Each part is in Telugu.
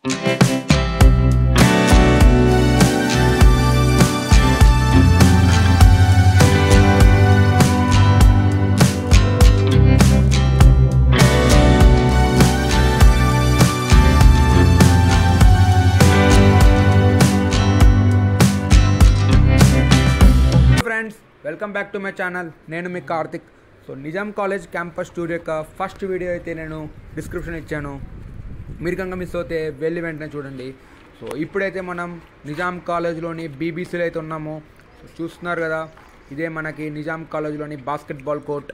friends welcome back to my channel నేను మీ Karthik so Nizam college campus tour యొక్క ఫస్ట్ వీడియో అయితే నేను డిస్క్రిప్షన్ ఇచ్చాను మీరు కనుక మిస్ అవుతే వెళ్ళి వెంటనే చూడండి సో ఇప్పుడైతే మనం నిజాం కాలేజ్లోని బీబీసీలో అయితే ఉన్నాము సో చూస్తున్నారు కదా ఇదే మనకి నిజాం కాలేజ్లోని బాస్కెట్బాల్ కోర్ట్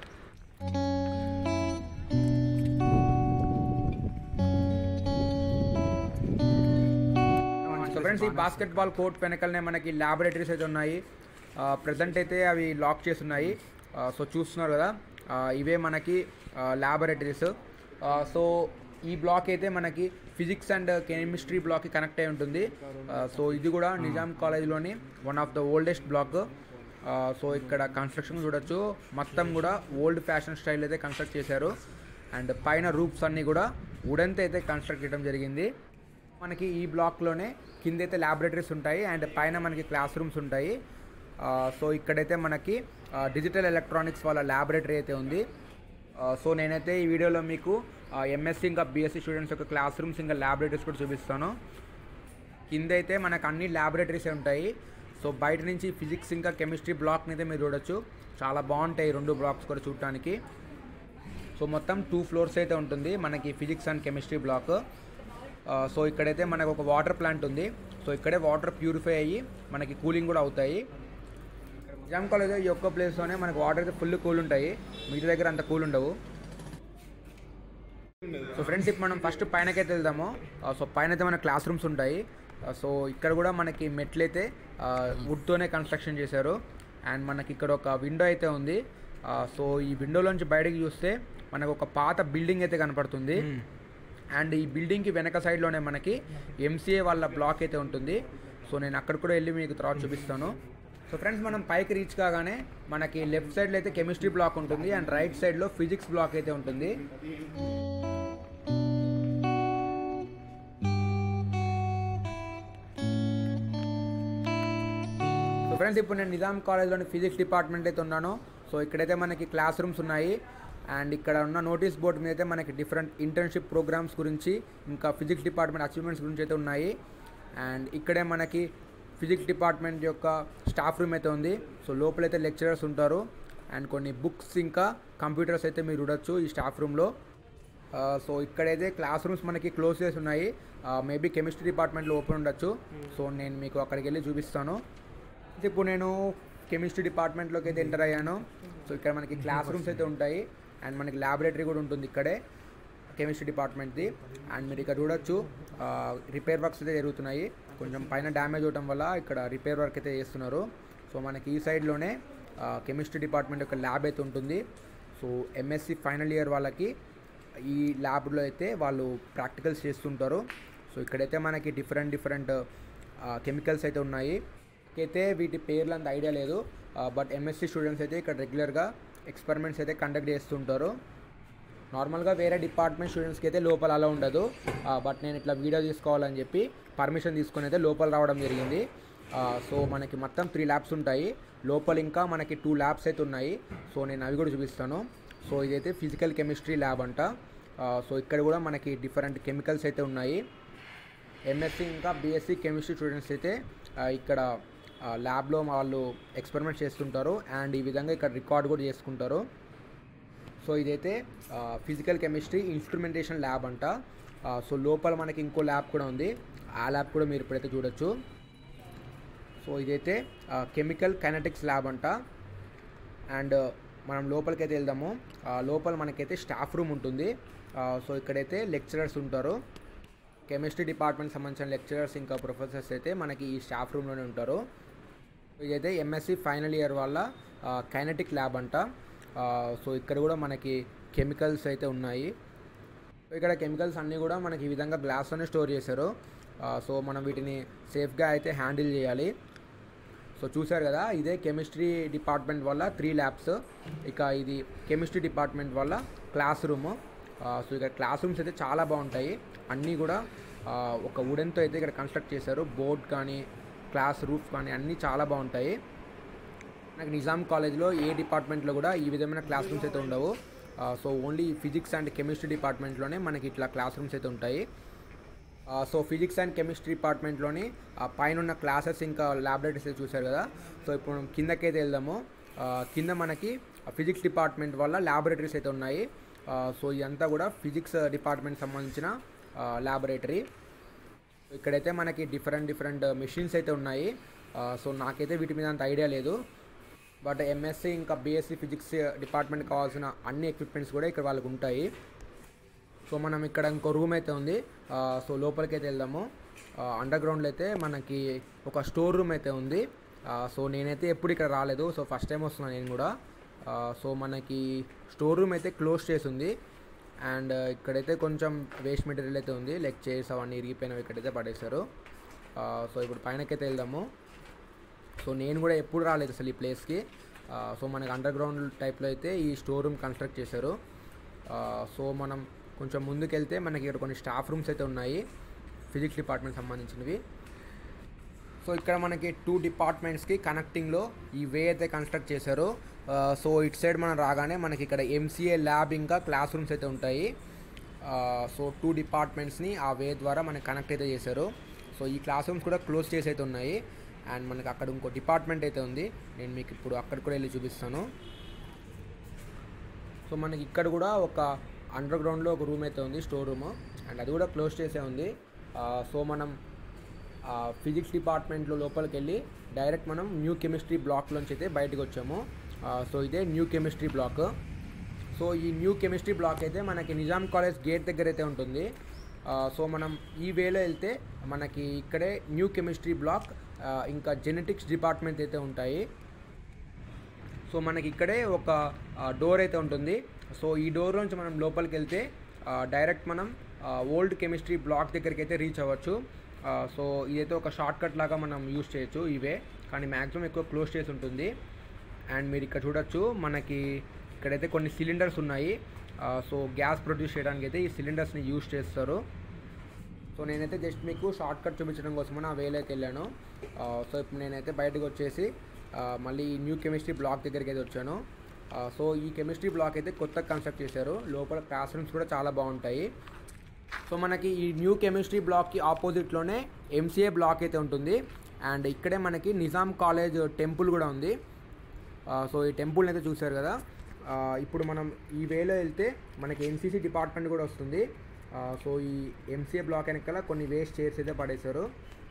సో ఫ్రెండ్స్ ఈ బాస్కెట్బాల్ కోర్ట్ వెనకలనే మనకి ల్యాబొరేటరీస్ అయితే ఉన్నాయి ప్రజెంట్ అయితే అవి లాక్ చేసి ఉన్నాయి సో చూస్తున్నారు కదా ఆ, ఇవే మనకి ల్యాబొరేటరీస్ సో ఈ బ్లాక్ అయితే మనకి ఫిజిక్స్ అండ్ కెమిస్ట్రీ బ్లాక్కి కనెక్ట్ అయి ఉంటుంది సో ఇది కూడా నిజాం కాలేజ్లోని one of the oldest block so ఇక్కడ కన్స్ట్రక్షన్ చూడొచ్చు మొత్తం కూడా ఓల్డ్ ఫ్యాషన్ స్టైల్ అయితే కన్స్ట్రక్ట్ చేశారు అండ్ పైన రూప్స్ అన్నీ కూడా వుడెన్తో అయితే కన్స్ట్రక్ట్ చేయడం జరిగింది మనకి ఈ బ్లాక్లోనే కింద అయితే ల్యాబొరేటరీస్ ఉంటాయి అండ్ పైన మనకి క్లాస్ రూమ్స్ ఉంటాయి ఆ, సో ఇక్కడైతే మనకి డిజిటల్ ఎలక్ట్రానిక్స్ వాళ్ళ ల్యాబొరేటరీ అయితే ఉంది ఆ, సో నేనైతే ఈ వీడియోలో మీకు ఎంఎస్సి ఇంకా బీఎస్సీ స్టూడెంట్స్ యొక్క క్లాస్ రూమ్స్ ఇంకా ల్యాబొరేటరీస్ కూడా చూపిస్తాను కింద అయితే మనకు అన్ని ల్యాబొరేటరీస్ ఉంటాయి సో బయట నుంచి ఫిజిక్స్ ఇంకా కెమిస్ట్రీ బ్లాక్ని అయితే మీరు చూడొచ్చు చాలా బాగుంటాయి ఈ రెండు బ్లాక్స్ కూడా చూడటానికి సో మొత్తం టూ ఫ్లోర్స్ అయితే ఉంటుంది మనకి ఫిజిక్స్ అండ్ కెమిస్ట్రీ బ్లాక్ ఆ, సో ఇక్కడైతే మనకు ఒక వాటర్ ప్లాంట్ ఉంది సో ఇక్కడే వాటర్ ప్యూరిఫై అయ్యి మనకి కూలింగ్ కూడా అవుతాయి నిజాం కాలేజ్ ఈ ఒక్క ప్లేస్లోనే మనకు వాటర్ అయితే ఫుల్ కూల్ ఉంటాయి మిగతా దగ్గర అంత కూల్ ఉండవు సో ఫ్రెండ్స్ ఇప్పుడు మనం ఫస్ట్ పైనకైతే వెళ్దాము ఆ, సో పైన అయితే మన క్లాస్ రూమ్స్ ఉంటాయి ఆ, సో ఇక్కడ కూడా మనకి మెట్లు అయితే వుడ్తోనే కన్స్ట్రక్షన్ చేశారు అండ్ మనకి ఇక్కడ ఒక విండో అయితే ఉంది ఆ, సో ఈ విండోలోంచి బయటకి చూస్తే మనకు ఒక పాత బిల్డింగ్ అయితే కనపడుతుంది అండ్ ఈ బిల్డింగ్కి వెనక సైడ్లోనే మనకి ఎంసీఏ వాళ్ళ బ్లాక్ అయితే ఉంటుంది సో నేను అక్కడ కూడా వెళ్ళి మీకు తర్వాత చూపిస్తాను సో ఫ్రెండ్స్ మనం పైకి రీచ్ కాగానే మనకి లెఫ్ట్ సైడ్లో అయితే కెమిస్ట్రీ బ్లాక్ ఉంటుంది అండ్ రైట్ సైడ్లో ఫిజిక్స్ బ్లాక్ అయితే ఉంటుంది సో ఫ్రెండ్స్ ఇప్పుడు నేను నిజాం కాలేజ్లోని ఫిజిక్స్ డిపార్ట్మెంట్ అయితే ఉన్నాను సో ఇక్కడైతే మనకి క్లాస్ రూమ్స్ ఉన్నాయి అండ్ ఇక్కడ ఉన్న నోటీస్ బోర్డు మీద అయితే మనకి డిఫరెంట్ ఇంటర్న్షిప్ ప్రోగ్రామ్స్ గురించి ఇంకా ఫిజిక్స్ డిపార్ట్మెంట్ అచీవ్మెంట్స్ గురించి అయితే ఉన్నాయి అండ్ ఇక్కడే మనకి ఫిజిక్స్ డిపార్ట్మెంట్ యొక్క స్టాఫ్ రూమ్ అయితే ఉంది సో లోపలైతే లెక్చరర్స్ ఉంటారు అండ్ కొన్ని బుక్స్ ఇంకా కంప్యూటర్స్ అయితే మీరు చూడొచ్చు ఈ స్టాఫ్ రూమ్లో సో ఇక్కడైతే క్లాస్ రూమ్స్ మనకి క్లోజ్ చేసి ఉన్నాయి మేబీ కెమిస్ట్రీ డిపార్ట్మెంట్లో ఓపెన్ ఉండొచ్చు సో నేను మీకు అక్కడికి వెళ్ళి చూపిస్తాను అయితే ఇప్పుడు నేను కెమిస్ట్రీ డిపార్ట్మెంట్లోకి అయితే ఎంటర్ అయ్యాను సో ఇక్కడ మనకి క్లాస్ రూమ్స్ అయితే ఉంటాయి అండ్ మనకి ల్యాబొరేటరీ కూడా ఉంటుంది ఇక్కడే కెమిస్ట్రీ డిపార్ట్మెంట్ది అండ్ మీరు ఇక్కడ చూడొచ్చు రిపేర్ వర్క్స్ అయితే జరుగుతున్నాయి కొంచెం పైన డ్యామేజ్ అవడం వల్ల ఇక్కడ రిపేర్ వర్క్ అయితే చేస్తున్నారు సో మనకి ఈ సైడ్లోనే కెమిస్ట్రీ డిపార్ట్మెంట్ యొక్క ల్యాబ్ అయితే ఉంటుంది సో ఎంఎస్సి ఫైనల్ ఇయర్ వాళ్ళకి ఈ ల్యాబ్లో అయితే వాళ్ళు ప్రాక్టికల్స్ చేస్తుంటారు సో ఇక్కడైతే మనకి డిఫరెంట్ డిఫరెంట్ కెమికల్స్ అయితే ఉన్నాయి అయితే వీటి పేర్లు అంత ఐడియా లేదు బట్ ఎంఎస్సి స్టూడెంట్స్ అయితే ఇక్కడ రెగ్యులర్గా ఎక్స్పెరిమెంట్స్ అయితే కండక్ట్ చేస్తుంటారు నార్మల్గా వేరే డిపార్ట్మెంట్ స్టూడెంట్స్కి అయితే లోపల అలా ఉండదు బట్ నేను ఇట్లా వీడియో తీసుకోవాలని చెప్పి పర్మిషన్ తీసుకొని అయితే లోపల రావడం జరిగింది సో మనకి మొత్తం త్రీ ల్యాబ్స్ ఉంటాయి లోపల ఇంకా మనకి టూ ల్యాబ్స్ అయితే ఉన్నాయి సో నేను అవి కూడా చూపిస్తాను సో ఇదైతే ఫిజికల్ కెమిస్ట్రీ ల్యాబ్ అంట సో ఇక్కడ కూడా మనకి డిఫరెంట్ కెమికల్స్ అయితే ఉన్నాయి ఎంఎస్సి ఇంకా బీఎస్సీ కెమిస్ట్రీ స్టూడెంట్స్ అయితే ఆ, ఇక్కడ ల్యాబ్లో వాళ్ళు ఎక్స్పెరిమెంట్ చేస్తుంటారు అండ్ ఈ విధంగా ఇక్కడ రికార్డ్ కూడా చేసుకుంటారు సో ఇదైతే ఫిజికల్ కెమిస్ట్రీ ఇన్స్ట్రుమెంటేషన్ ల్యాబ్ అంట ఆ, సో లోపల మనకి ఇంకో ల్యాబ్ కూడా ఉంది ఆ ల్యాబ్ కూడా మీరు ఇప్పుడైతే చూడొచ్చు సో ఇదైతే కెమికల్ కైనటిక్స్ ల్యాబ్ అంట అండ్ మనం లోపలికైతే వెళ్దాము ఆ, లోపల మనకైతే స్టాఫ్ రూమ్ ఉంటుంది ఆ, సో ఇక్కడైతే లెక్చరర్స్ ఉంటారు కెమిస్ట్రీ డిపార్ట్మెంట్ సంబంధించిన లెక్చరర్స్ ఇంకా ప్రొఫెసర్స్ అయితే మనకి ఈ స్టాఫ్ రూమ్లోనే ఉంటారు ఇదైతే ఎంఎస్సి ఫైనల్ ఇయర్ వాళ్ళ కైనటిక్ ల్యాబ్ అంట ఆ, సో ఇక్కడ కూడా మనకి కెమికల్స్ అయితే ఉన్నాయి సో ఇక్కడ కెమికల్స్ అన్నీ కూడా మనకి ఈ విధంగా గ్లాస్లోనే స్టోర్ చేశారు ఆ, సో మనం వీటిని సేఫ్గా అయితే హ్యాండిల్ చేయాలి సో చూశారు కదా ఇదే కెమిస్ట్రీ డిపార్ట్మెంట్ వల్ల త్రీ ల్యాబ్స్ ఇక ఇది కెమిస్ట్రీ డిపార్ట్మెంట్ వల్ల క్లాస్ రూమ్ సో ఇక్కడ క్లాస్ రూమ్స్ అయితే చాలా బాగుంటాయి అన్నీ కూడా ఆ, ఒక వుడెన్తో అయితే ఇక్కడ కన్స్ట్రక్ట్ చేశారు బోర్డ్ కానీ క్లాస్ రూఫ్ కానీ అన్నీ చాలా బాగుంటాయి నాకు నిజాం కాలేజ్లో ఏ డిపార్ట్మెంట్లో కూడా ఈ విధమైన క్లాస్ రూమ్స్ అయితే ఉండవు ఆ, so only physics and chemistry డిపార్ట్మెంట్లోనే మనకి ఇట్లా క్లాస్ రూమ్స్ అయితే ఉంటాయి ఆ, సో ఫిజిక్స్ అండ్ కెమిస్ట్రీ డిపార్ట్మెంట్లోని ఆ పైన ఉన్న క్లాసెస్ ఇంకా ల్యాబొరేటరీస్ అయితే చూశారు కదా సో ఇప్పుడు మనం కిందకైతే వెళ్దాము ఆ, కింద మనకి ఫిజిక్స్ డిపార్ట్మెంట్ వల్ల ల్యాబొరేటరీస్ అయితే ఉన్నాయి ఆ, సో ఇదంతా కూడా ఫిజిక్స్ డిపార్ట్మెంట్ సంబంధించిన ల్యాబొరేటరీ ఇక్కడైతే మనకి డిఫరెంట్ డిఫరెంట్ మెషిన్స్ అయితే ఉన్నాయి ఆ, సో నాకైతే వీటి మీద అంత ఐడియా లేదు బట్ ఎంఎస్సి ఇంకా బీఎస్సీ ఫిజిక్స్ డిపార్ట్మెంట్ కావాల్సిన అన్ని ఎక్విప్మెంట్స్ కూడా ఇక్కడ వాళ్ళకి ఉంటాయి సో మనం ఇక్కడ ఇంకో రూమ్ అయితే ఉంది ఆ, సో లోపలికి అయితే వెళ్దాము అండర్ గ్రౌండ్లో అయితే మనకి ఒక స్టోర్ రూమ్ అయితే ఉంది ఆ, సో నేనైతే ఎప్పుడు ఇక్కడ రాలేదు సో ఫస్ట్ టైం వస్తున్నాను నేను కూడా ఆ, సో మనకి స్టోర్ రూమ్ అయితే క్లోజ్ చేసి ఉంది అండ్ ఇక్కడైతే కొంచెం వేస్ట్ మెటీరియల్ అయితే ఉంది లైక్ చైర్స్ అవన్నీ ఇరిగిపోయినవి ఇక్కడైతే పడేశారు ఆ, సో ఇప్పుడు పైనకైతే వెళ్దాము సో నేను కూడా ఎప్పుడు రాలేదు అసలు ఈ ప్లేస్కి ఆ, సో మనకి అండర్ గ్రౌండ్ టైప్లో అయితే ఈ స్టోర్ రూమ్ కన్స్ట్రక్ట్ చేశారు ఆ, సో మనం కొంచెం ముందుకెళ్తే మనకి ఇక్కడ కొన్ని స్టాఫ్ రూమ్స్ అయితే ఉన్నాయి ఫిజిక్స్ డిపార్ట్మెంట్ సంబంధించినవి సో ఇక్కడ మనకి టూ డిపార్ట్మెంట్స్కి కనెక్టింగ్లో ఈ వే అయితే కన్స్ట్రక్ట్ చేశారు ఆ, సో ఇటు సైడ్ మనం రాగానే మనకి ఇక్కడ ఎంసీఏ ల్యాబ్ ఇంకా క్లాస్ రూమ్స్ అయితే ఉంటాయి ఆ, సో టూ డిపార్ట్మెంట్స్ని ఆ వే ద్వారా మనకి కనెక్ట్ అయితే చేశారు సో ఈ క్లాస్ రూమ్స్ కూడా క్లోజ్ చేసి అయితే ఉన్నాయి అండ్ మనకి అక్కడ ఇంకో డిపార్ట్మెంట్ అయితే ఉంది నేను మీకు ఇప్పుడు అక్కడికి కూడా వెళ్ళి చూపిస్తాను సో మనకి ఇక్కడ కూడా ఒక అండర్ గ్రౌండ్లో ఒక రూమ్ అయితే ఉంది స్టోర్ రూమ్ అండ్ అది కూడా క్లోజ్ చేసే ఉంది ఆ, సో మనం ఫిజిక్స్ డిపార్ట్మెంట్లో లోపలికి వెళ్ళి డైరెక్ట్ మనం న్యూ కెమిస్ట్రీ బ్లాక్లోంచి అయితే బయటకు వచ్చాము ఆ, సో ఇదే న్యూ కెమిస్ట్రీ బ్లాక్ సో ఈ న్యూ కెమిస్ట్రీ బ్లాక్ అయితే మనకి నిజాం కాలేజ్ గేట్ దగ్గర అయితే ఉంటుంది ఆ, సో మనం ఈ వేలో వెళ్తే మనకి ఇక్కడే న్యూ కెమిస్ట్రీ బ్లాక్ ఆ, ఇంకా జెనెటిక్స్ డిపార్ట్మెంట్ అయితే ఉంటాయి సో మనకి ఇక్కడే ఒక డోర్ అయితే ఉంటుంది సో ఈ డోర్ నుంచి మనం లోపలికి వెళ్తే ఆ, డైరెక్ట్ మనం ఓల్డ్ కెమిస్ట్రీ బ్లాక్ దగ్గరికి అయితే రీచ్ అవ్వచ్చు ఆ, సో ఇదైతే ఒక షార్ట్ కట్ లాగా మనం యూస్ చేయొచ్చు ఇవే కానీ మ్యాక్సిమం ఎక్కువ క్లోజ్ చేసి ఉంటుంది అండ్ మీరు ఇక్కడ చూడొచ్చు మనకి ఇక్కడైతే కొన్ని సిలిండర్స్ ఉన్నాయి ఆ, సో గ్యాస్ ప్రొడ్యూస్ చేయడానికి అయితే ఈ సిలిండర్స్ని యూస్ చేస్తారు సో నేనైతే జస్ట్ మీకు షార్ట్ కట్ చూపించడం కోసం ఆ వేలోకి వెళ్ళాను ఆ, సో ఇప్పుడు నేనైతే బయటకు వచ్చేసి ఆ, మళ్ళీ ఈ న్యూ కెమిస్ట్రీ బ్లాక్ దగ్గరికి అయితే వచ్చాను ఆ, సో ఈ కెమిస్ట్రీ బ్లాక్ అయితే కొత్తగా కన్స్ట్రక్ట్ చేశారు లోపల క్లాస్ రూమ్స్ కూడా చాలా బాగుంటాయి సో మనకి ఈ న్యూ కెమిస్ట్రీ బ్లాక్కి ఆపోజిట్లోనే ఎంసీఏ బ్లాక్ అయితే ఉంటుంది అండ్ ఇక్కడే మనకి నిజాం కాలేజ్ టెంపుల్ కూడా ఉంది ఆ, సో ఈ టెంపుల్ని అయితే చూశారు కదా ఆ, ఇప్పుడు మనం ఈ వేలో వెళ్తే మనకి ఎన్సీసీ డిపార్ట్మెంట్ కూడా వస్తుంది ఆ, సో ఈ ఎంసీఏ బ్లాక్ వెనకాల కొన్ని వేస్ట్ చైర్స్ అయితే పడేశారు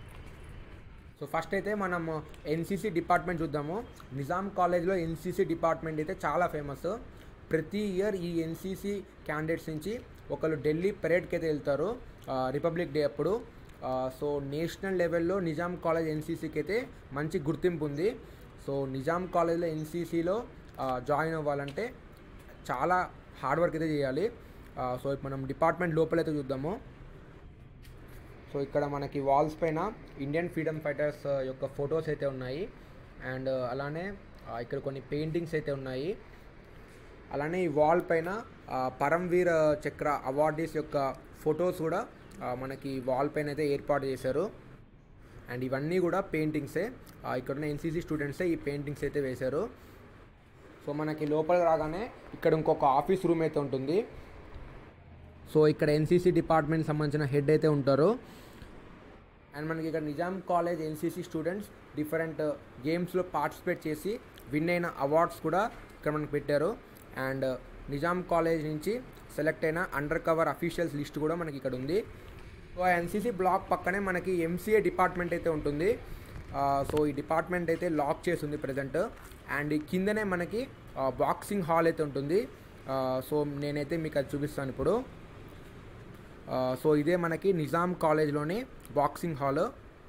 సో ఫస్ట్ అయితే మనం ఎన్సీసీ డిపార్ట్మెంట్ చూద్దాము నిజాం కాలేజ్లో ఎన్సీసీ డిపార్ట్మెంట్ అయితే చాలా ఫేమస్ ప్రతి ఇయర్ ఈ ఎన్సీసీ క్యాండిడేట్స్ నుంచి ఒకరు ఢిల్లీ పరేడ్కి అయితే వెళ్తారు ఆ, రిపబ్లిక్ డే అప్పుడు ఆ, సో నేషనల్ లెవెల్లో నిజాం కాలేజ్ ఎన్సీసీకి అయితే మంచి గుర్తింపు ఉంది సో నిజాం కాలేజ్లో ఎన్సీసీలో జాయిన్ అవ్వాలంటే చాలా హార్డ్ వర్క్ అయితే చేయాలి ఆ, సో ఇప్పుడు మనం డిపార్ట్మెంట్ లోపలైతే చూద్దాము సో ఇక్కడ మనకి వాల్స్ పైన ఇండియన్ ఫ్రీడమ్ ఫైటర్స్ యొక్క ఫొటోస్ అయితే ఉన్నాయి అండ్ అలానే ఆ, ఇక్కడ కొన్ని పెయింటింగ్స్ అయితే ఉన్నాయి అలానే ఈ వాల్ పైన ఆ, పరమ్వీర్ చక్ర అవార్డీస్ యొక్క ఫొటోస్ కూడా ఆ, మనకి వాల్ పైన అయితే ఏర్పాటు చేశారు అండ్ ఇవన్నీ కూడా పెయింటింగ్సే ఆ, ఇక్కడ ఉన్న ఎన్సీసీ స్టూడెంట్సే ఈ పెయింటింగ్స్ అయితే వేశారు సో మనకి లోపల రాగానే ఇక్కడ ఇంకొక ఆఫీస్ రూమ్ అయితే ఉంటుంది సో ఇక్కడ ఎన్సీసీ డిపార్ట్మెంట్ సంబంధించిన హెడ్ అయితే ఉంటారు అండ్ మనకి ఇక్కడ Nizam college NCC students different గేమ్స్లో పార్టిసిపేట్ చేసి విన్ అయిన అవార్డ్స్ కూడా ఇక్కడ మనకి పెట్టారు అండ్ నిజాం కాలేజ్ నుంచి సెలెక్ట్ అయిన అండర్ కవర్ అఫీషియల్స్ లిస్ట్ కూడా మనకి ఇక్కడ ఉంది సో ఎన్సీసీ బ్లాక్ పక్కనే మనకి ఎంసీఏ డిపార్ట్మెంట్ అయితే ఉంటుంది ఆ, సో ఈ డిపార్ట్మెంట్ అయితే లాక్ చేసి ఉంది ప్రజెంట్ అండ్ ఈ కిందనే మనకి బాక్సింగ్ హాల్ అయితే ఉంటుంది ఆ, సో నేనైతే మీకు అది చూపిస్తాను ఇప్పుడు ఆ, సో ఇదే మనకి నిజాం కాలేజ్లోని boxing hall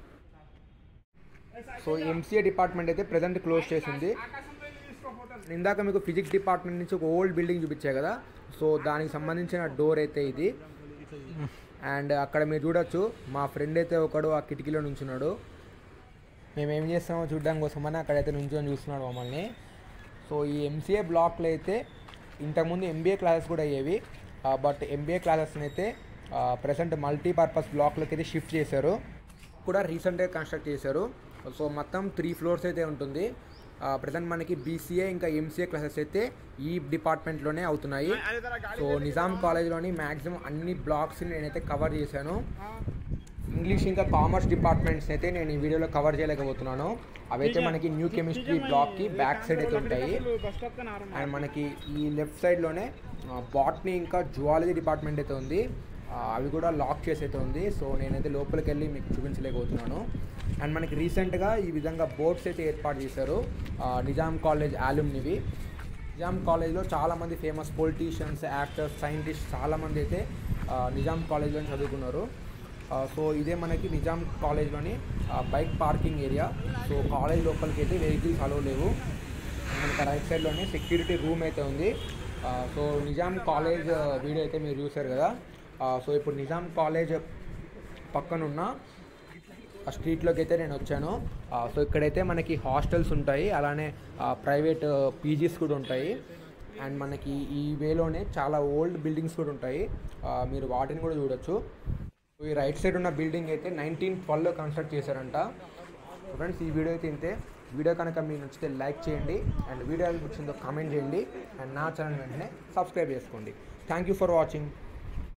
so MCA department అయితే ప్రజెంట్ క్లోజ్ చేసింది ఇందాక మీకు ఫిజిక్స్ డిపార్ట్మెంట్ నుంచి ఒక ఓల్డ్ బిల్డింగ్ చూపించాయి కదా సో దానికి సంబంధించిన డోర్ అయితే ఇది అండ్ అక్కడ మీరు చూడొచ్చు మా ఫ్రెండ్ అయితే ఒకడు ఆ కిటికీలో నుంచున్నాడు మేము ఏం చేస్తామో చూడడం కోసమని అక్కడైతే నుంచొని చూస్తున్నాడు మమ్మల్ని సో ఈ ఎంసీఏ బ్లాక్లో అయితే ఇంతకుముందు ఎంబీఏ క్లాసెస్ కూడా అయ్యేవి బట్ ఎంబీఏ క్లాసెస్ని అయితే ప్రజెంట్ మల్టీపర్పస్ బ్లాక్లోకి అయితే షిఫ్ట్ చేశారు కూడా రీసెంట్గా కన్స్ట్రక్ట్ చేశారు సో మొత్తం త్రీ ఫ్లోర్స్ అయితే ఉంటుంది ప్రజెంట్ మనకి బీసీఏ ఇంకా ఎంసీఏ క్లాసెస్ అయితే ఈ డిపార్ట్మెంట్లోనే అవుతున్నాయి సో నిజాం కాలేజ్లోని మ్యాక్సిమం అన్ని బ్లాక్స్ని నేనైతే కవర్ చేశాను ఇంగ్లీష్ ఇంకా కామర్స్ డిపార్ట్మెంట్స్ అయితే నేను ఈ వీడియోలో కవర్ చేయలేకపోతున్నాను అవైతే మనకి న్యూ కెమిస్ట్రీ బ్లాక్కి బ్యాక్ సైడ్ అయితే ఉంటాయి అండ్ మనకి ఈ లెఫ్ట్ సైడ్లోనే బాట్నీ ఇంకా జువాలజీ డిపార్ట్మెంట్ అయితే ఉంది ఆ, అవి కూడా లాక్ చేసి అయితే ఉంది సో నేనైతే లోపలికి వెళ్ళి మీకు చూపించలేకపోతున్నాను అండ్ మనకి రీసెంట్గా ఈ విధంగా బోర్డ్స్ అయితే ఏర్పాటు చేశారు ఆ, నిజాం కాలేజ్ ఆలుమ్నివి నిజాం కాలేజ్లో చాలామంది ఫేమస్ పొలిటీషియన్స్ యాక్టర్స్ సైంటిస్ట్ చాలామంది అయితే ఆ, నిజాం కాలేజ్లో చదువుకున్నారు ఆ, సో ఇదే మనకి నిజాం కాలేజ్లోని ఆ, bike parking area so college లోపలికి అయితే వెహికల్స్ అలవ్ లేవు మనకి రైట్ సైడ్లోనే సెక్యూరిటీ రూమ్ అయితే ఉంది ఆ, సో నిజాం కాలేజ్ ఆ, వీడియో అయితే మీరు చూశారు కదా ఆ, సో ఇప్పుడు నిజాం కాలేజ్ పక్కనున్న ఆ స్ట్రీట్లోకి అయితే నేను వచ్చాను ఆ, సో ఇక్కడైతే మనకి హాస్టల్స్ ఉంటాయి అలానే ఆ, ప్రైవేట్ పీజీస్ కూడా ఉంటాయి అండ్ మనకి ఈ వేలోనే చాలా ఓల్డ్ బిల్డింగ్స్ కూడా ఉంటాయి ఆ, మీరు వాటిని కూడా చూడొచ్చు సో ఈ రైట్ సైడ్ ఉన్న బిల్డింగ్ అయితే నైన్టీన్ ట్వెల్వ్లో కన్స్ట్రక్ట్ చేశారంట ఫ్రెండ్స్ ఈ వీడియో అయితే ఇంతే వీడియో కనుక మీకు నచ్చితే లైక్ చేయండి అండ్ వీడియో ఎలా వచ్చిందో కామెంట్ చేయండి అండ్ నా ఛానల్ వెంటనే సబ్స్క్రైబ్ చేసుకోండి థ్యాంక్ యూ ఫర్ వాచింగ్